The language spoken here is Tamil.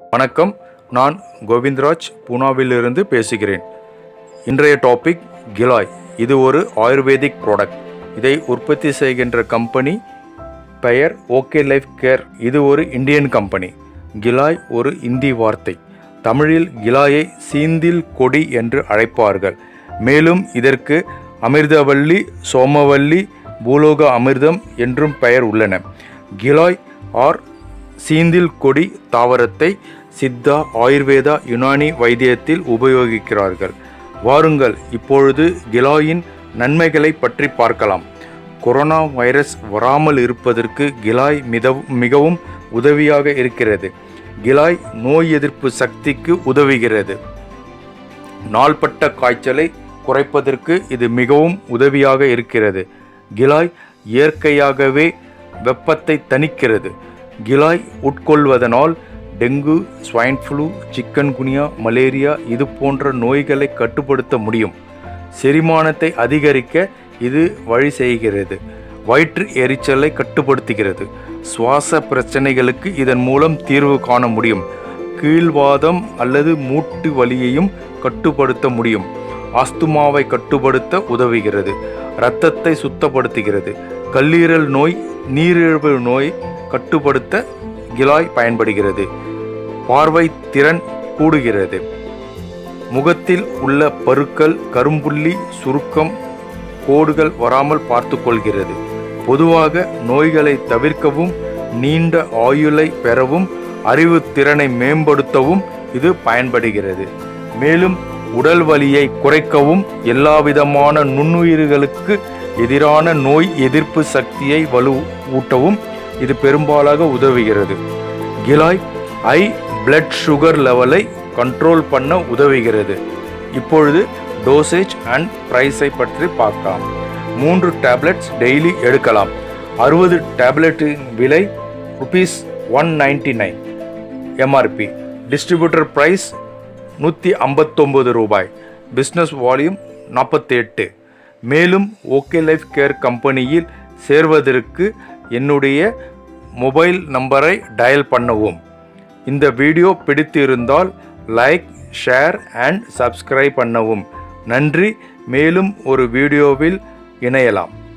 வணக்கம் நான் கோவிந்தராஜ் பூனாவிலிருந்து பேசுகிறேன் இன்றைய டாபிக் கிலாய் இது ஒரு ஆயுர்வேதிக் ப்ராடக்ட் இதை உற்பத்தி செய்கின்ற கம்பெனி பெயர் ஓகே லைஃப் கேர் இது ஒரு இந்தியன் கம்பெனி கிலாய் ஒரு இந்தி வார்த்தை தமிழில் கிலாயை சீந்தில் கொடி என்று அழைப்பார்கள் மேலும் இதற்கு அமிர்தவல்லி சோமவல்லி பூலோக அமிர்தம் என்றும் பெயர் உள்ளன கிலாய் ஆர் சீந்தில் கொடி தாவரத்தை சித்தா ஆயுர்வேதா யுனானி வைத்தியத்தில் உபயோகிக்கிறார்கள் வாருங்கள் இப்பொழுது கிலாயின் நன்மைகளை பற்றி பார்க்கலாம் கொரோனா வைரஸ் வராமல் இருப்பதற்கு கிலாய் மிதவு மிகவும் உதவியாக இருக்கிறது கிலாய் நோய் எதிர்ப்பு சக்திக்கு உதவுகிறது நாள்பட்ட காய்ச்சலை குறைப்பதற்கு இது மிகவும் உதவியாக இருக்கிறது கிலாய் இயற்கையாகவே வெப்பத்தை தணிக்கிறது கிலாய் உட்கொள்வதனால் dengue swine flu chikungunya malaria இது போன்ற நோய்களை கட்டுப்படுத்த முடியும் செரிமானத்தை அதிகரிக்க இது வழி செய்கிறது வயிற்று எரிச்சலை கட்டுப்படுத்துகிறது சுவாச பிரச்சனைகளுக்கு இதன் மூலம் தீர்வு காண முடியும் கீழ்வாதம் அல்லது மூட்டு வலியையும் கட்டுப்படுத்த முடியும் ஆஸ்துமாவை கட்டுப்படுத்த உதவுகிறது இரத்தத்தை சுத்தப்படுத்துகிறது கல்லீரல் நோய் நீரிழிவு நோய் கட்டுப்படுத்த கிலாய் பயன்படுகிறது பார்வை திறன் கூடுகிறது முகத்தில் உள்ள பருக்கள் கரும்புள்ளி சுருக்கம் கோடுகள் வராமல் பார்த்துக்கொள்கிறது பொதுவாக நோய்களை தவிர்க்கவும் நீண்ட ஆயுளை பெறவும் அறிவு திறனை மேம்படுத்தவும் இது பயன்படுகிறது மேலும் உடல் வலியை குறைக்கவும் எல்லாவிதமான நுண்ணுயிர்களுக்கு எதிரான நோய் எதிர்ப்பு சக்தியை வலுவூட்டவும் இது பெரும்பாலாக உதவுகிறது கிலாய் ஐ பிளட் சுகர் லெவலை கண்ட்ரோல் பண்ண உதவுகிறது இப்பொழுது டோசேஜ் அண்ட் ப்ரைஸை பற்றி பார்க்கலாம் மூன்று டேப்லெட்ஸ் டெய்லி எடுக்கலாம் அறுபது டேப்லெட்டின் விலை rupees one ninety nine M R P distributor price நூற்றி ஐம்பத்தொம்பது ரூபாய் பிஸ்னஸ் வால்யூம் நாற்பத்தி எட்டு மேலும் ஓகே லைஃப் கேர் கம்பெனியில் சேர்வதற்கு என்னுடைய மொபைல் நம்பரை டயல் பண்ணவும் இந்த வீடியோ பிடித்து இருந்தால் லைக் ஷேர் அண்ட் சப்ஸ்கிரைப் பண்ணவும் நன்றி மேலும் ஒரு வீடியோவில் இணையலாம்